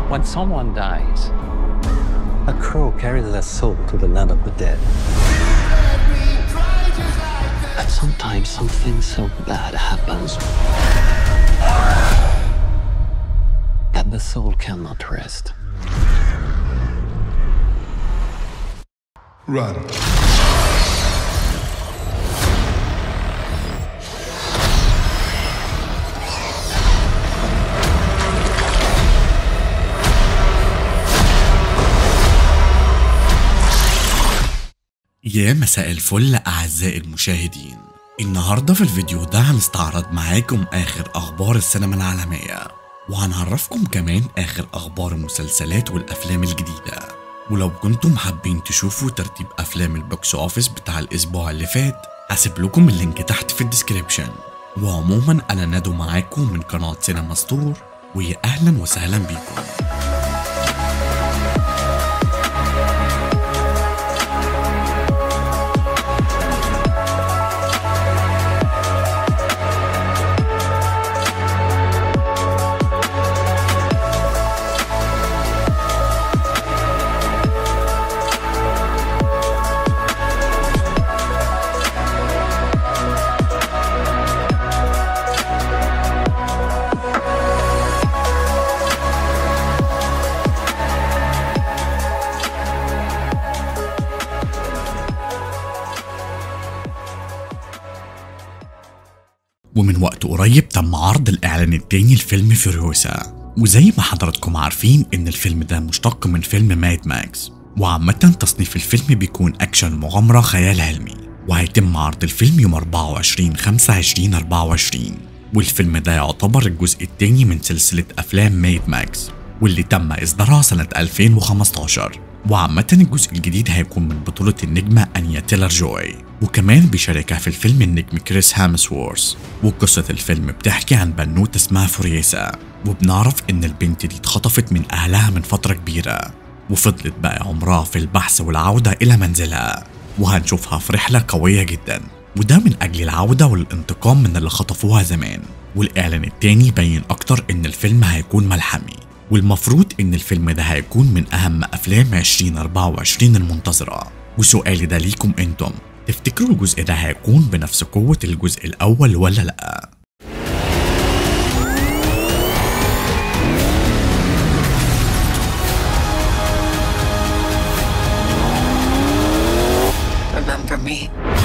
When someone dies, a crow carries their soul to the land of the dead. And sometimes something so bad happens that the soul cannot rest. Run. يا مساء الفل أعزائي المشاهدين النهاردة في الفيديو ده هنستعرض معاكم آخر أخبار السينما العالمية وهنعرفكم كمان آخر أخبار المسلسلات والأفلام الجديدة ولو كنتم حابين تشوفوا ترتيب أفلام البوكس أوفيس بتاع الأسبوع اللي فات هسيب لكم اللينك تحت في الديسكريبشن وعموما أنا نادو معاكم من قناة سينما ستور ويا أهلا وسهلا بيكم ومن وقت قريب تم عرض الإعلان التاني لفيلم فيروسا وزي ما حضراتكم عارفين إن الفيلم ده مشتق من فيلم ماد ماكس وعامة تصنيف الفيلم بيكون أكشن مغامرة خيال علمي وهيتم عرض الفيلم يوم 24 5 2024 والفيلم ده يعتبر الجزء التاني من سلسلة أفلام ماد ماكس واللي تم إصدارها سنة 2015 وعامة الجزء الجديد هيكون من بطولة النجمة أنيا تيلر جوي وكمان بيشاركها في الفيلم النجم كريس هامسوورث وقصة الفيلم بتحكي عن بنوتة اسمها فوريسا وبنعرف إن البنت دي اتخطفت من أهلها من فترة كبيرة وفضلت بقى عمرها في البحث والعودة إلى منزلها وهنشوفها في رحلة قوية جدا وده من أجل العودة والانتقام من اللي خطفوها زمان والإعلان التاني بين أكتر إن الفيلم هيكون ملحمي والمفروض إن الفيلم ده هيكون من أهم أفلام 2024 المنتظرة وسؤالي ده ليكم أنتم تفتكروا الجزء ده هيكون بنفس قوة الجزء الأول ولا لأ؟ Remember me.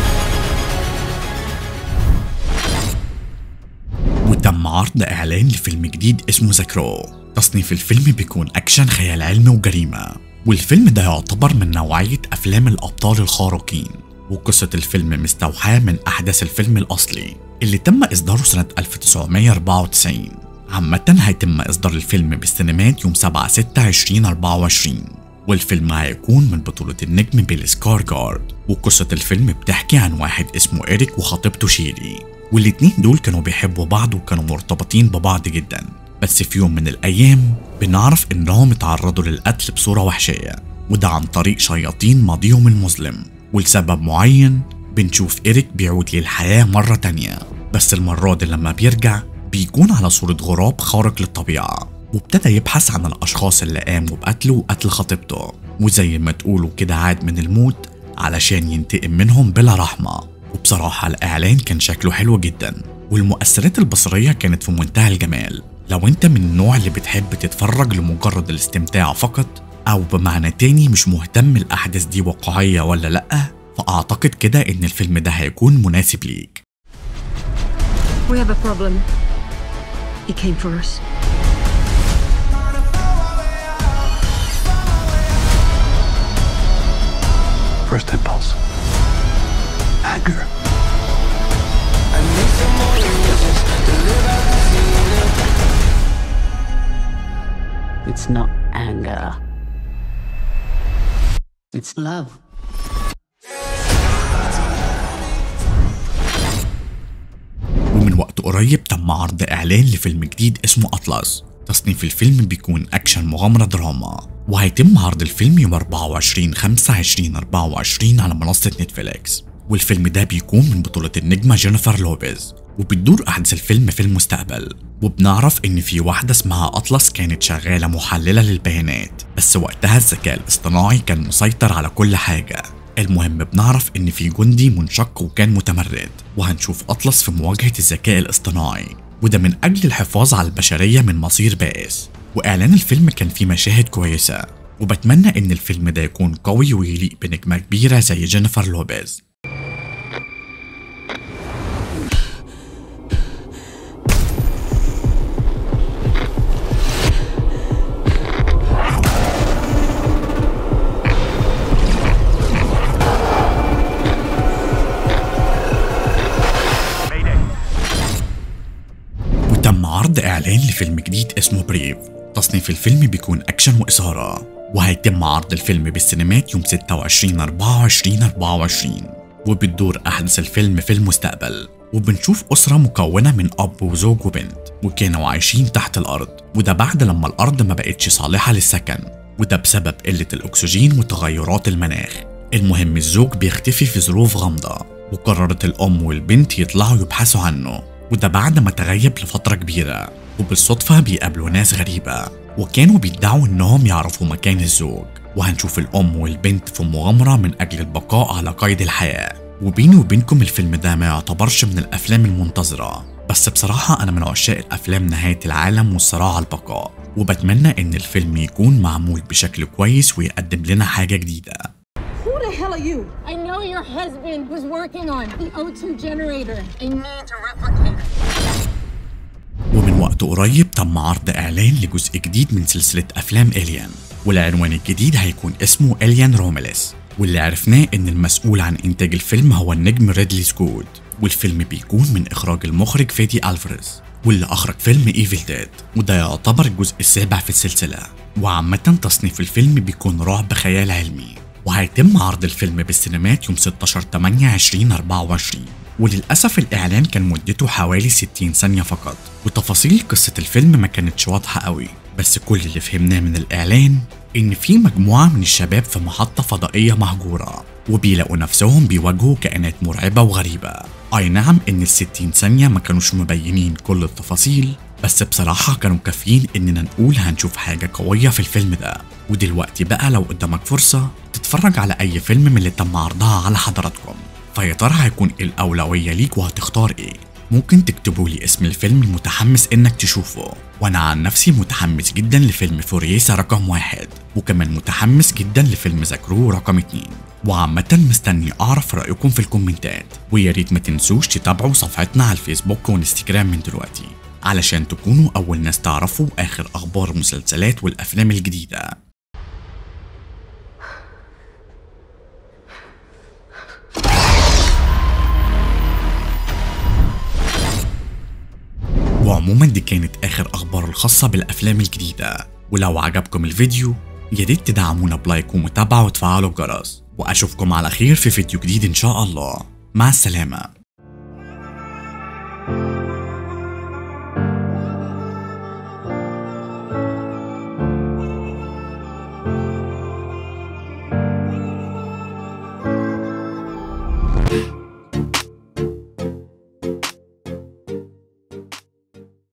وتم عرض إعلان لفيلم جديد اسمه ذاكرو تصنيف الفيلم بيكون أكشن خيال علمي وجريمة والفيلم ده يعتبر من نوعية أفلام الأبطال الخارقين وقصة الفيلم مستوحاة من أحداث الفيلم الأصلي اللي تم إصداره سنة 1994 عامة هيتم إصدار الفيلم بالسينمات يوم 7 6 2024 والفيلم هيكون من بطولة النجم بيل سكارجارد وقصة الفيلم بتحكي عن واحد اسمه إيريك وخطيبته شيري والاتنين دول كانوا بيحبوا بعض وكانوا مرتبطين ببعض جدا بس في يوم من الأيام بنعرف إنهم اتعرضوا للقتل بصورة وحشية وده عن طريق شياطين ماضيهم المظلم ولسبب معين بنشوف إيريك بيعود للحياة مرة تانية بس المرة دي لما بيرجع بيكون على صورة غراب خارق للطبيعة وابتدى يبحث عن الأشخاص اللي قاموا بقتله وقتل خطيبته وزي ما تقولوا كده عاد من الموت علشان ينتقم منهم بلا رحمة وبصراحة الإعلان كان شكله حلو جدا والمؤثرات البصرية كانت في منتهى الجمال لو انت من النوع اللي بتحب تتفرج لمجرد الاستمتاع فقط أو بمعنى تاني مش مهتم الأحداث دي واقعية ولا لأ فأعتقد كده إن الفيلم ده هيكون مناسب ليك We have a problem. He came for us. First impulse anger. It's not anger, it's love. ومن وقت قريب تم عرض إعلان لفيلم جديد اسمه أطلس تصنيف الفيلم بيكون أكشن مغامرة دراما وهيتم عرض الفيلم يوم 24 5 2024 على منصة نتفليكس والفيلم ده بيكون من بطولة النجمة جينيفر لوبيز وبتدور أحداث الفيلم في المستقبل وبنعرف إن في واحدة اسمها أطلس كانت شغالة محللة للبيانات بس وقتها الذكاء الاصطناعي كان مسيطر على كل حاجة المهم بنعرف إن في جندي منشق وكان متمرد وهنشوف أطلس في مواجهة الذكاء الاصطناعي وده من أجل الحفاظ على البشرية من مصير بائس وإعلان الفيلم كان فيه مشاهد كويسة وبتمنى إن الفيلم ده يكون قوي ويليق بنجمة كبيرة زي جينيفر لوبيز وتم عرض إعلان لفيلم جديد اسمه بريف تصنيف الفيلم بيكون أكشن وإثارة وهيتم عرض الفيلم بالسينمات يوم 26 24 24 وبتدور أحداث الفيلم في المستقبل وبنشوف أسرة مكونة من أب وزوج وبنت وكانوا عايشين تحت الأرض وده بعد لما الأرض ما بقتش صالحة للسكن وده بسبب قلة الأكسجين وتغيرات المناخ المهم الزوج بيختفي في ظروف غامضة وقررت الأم والبنت يطلعوا يبحثوا عنه وده بعد ما تغيب لفترة كبيرة وبالصدفة بيقابلوا ناس غريبة وكانوا بيدعوا إنهم يعرفوا مكان الزوج وهنشوف الأم والبنت في مغامرة من أجل البقاء على قيد الحياة وبيني وبينكم الفيلم ده ما يعتبرش من الأفلام المنتظرة بس بصراحة أنا من عشاق الأفلام نهاية العالم والصراع على البقاء وبتمنى إن الفيلم يكون معمول بشكل كويس ويقدم لنا حاجة جديدة Who the hell are you? I know your husband was working on the O2 generator. I need to replicate it. ومن وقت قريب تم عرض إعلان لجزء جديد من سلسلة أفلام إليان والعنوان الجديد هيكون اسمه إليان روميلس واللي عرفناه إن المسؤول عن إنتاج الفيلم هو النجم ريدلي سكوت والفيلم بيكون من إخراج المخرج فيدي ألفريز واللي أخرج فيلم إيفل ديد وده يعتبر الجزء السابع في السلسلة وعامة تصنيف الفيلم بيكون رعب خيال علمي وهيتم عرض الفيلم بالسينمات يوم 16 8 2024 وللأسف الإعلان كان مدته حوالي 60 ثانية فقط وتفاصيل قصة الفيلم ما كانتش واضحة قوي بس كل اللي فهمناه من الإعلان إن في مجموعة من الشباب في محطة فضائية مهجورة وبيلاقوا نفسهم بيواجهوا كائنات مرعبة وغريبة أي نعم إن ال 60 ثانية ما كانوش مبينين كل التفاصيل بس بصراحة كانوا كافيين إننا نقول هنشوف حاجة قوية في الفيلم ده ودلوقتي بقى لو قدامك فرصة تتفرج على أي فيلم من اللي تم عرضها على حضراتكم فيا ترى هيكون إيه الأولوية ليك وهتختار إيه؟ ممكن تكتبوا لي اسم الفيلم المتحمس إنك تشوفه وأنا عن نفسي متحمس جدا لفيلم فوريسا رقم واحد وكمان متحمس جدا لفيلم زاكرو رقم اتنين وعامة مستني أعرف رأيكم في الكومنتات ويا ريت ما تنسوش تتابعوا صفحتنا على الفيسبوك والانستجرام من دلوقتي علشان تكونوا أول ناس تعرفوا آخر أخبار المسلسلات والأفلام الجديدة وعموما دي كانت آخر أخبار الخاصة بالأفلام الجديدة ولو عجبكم الفيديو ياريت تدعمونا بلايك ومتابعة وتفعلوا الجرس وأشوفكم على خير في فيديو جديد إن شاء الله مع السلامة